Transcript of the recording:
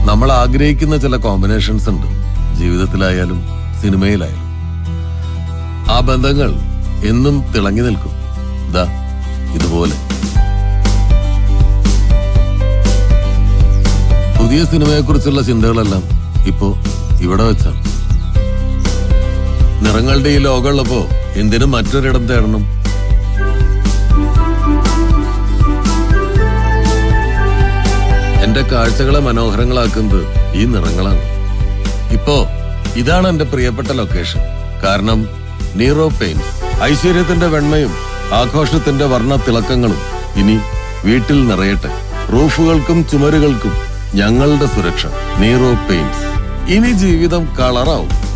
നമ്മൾ ആഗ്രഹിക്കുന്ന ചില കോമ്പിനേഷൻസ് ഉണ്ട് ജീവിതത്തിലായാലും സിനിമയിലായാലും ആ ബന്ധങ്ങൾ എന്നും തിളങ്ങി നിൽക്കും ദാ ഇതുപോലെ പുതിയ സിനിമയെക്കുറിച്ചുള്ള ചിന്തകളെല്ലാം ഇപ്പോ ഇവിടെ വെച്ചാണ് നിറങ്ങളുടെ ഈ ലോകമുള്ളപ്പോ എന്തിനു മറ്റൊരിടം തേടണം എന്റെ കാഴ്ചകളെ മനോഹരങ്ങളാക്കുന്നത് ഈ നിറങ്ങളാണ് ഇപ്പോ ഇതാണ് എന്റെ പ്രിയപ്പെട്ട ലൊക്കേഷൻ കാരണം നീറോ പെയിന്റ് ഐശ്വര്യത്തിന്റെ വെണ്മയും ആഘോഷത്തിന്റെ വർണ്ണ തിളക്കങ്ങളും ഇനി വീട്ടിൽ നിറയട്ടെ റൂഫുകൾക്കും ചുമരുകൾക്കും ഞങ്ങളുടെ സുരക്ഷ നീറോ പെയിന്റ്സ് ഇനി ജീവിതം കളറാവും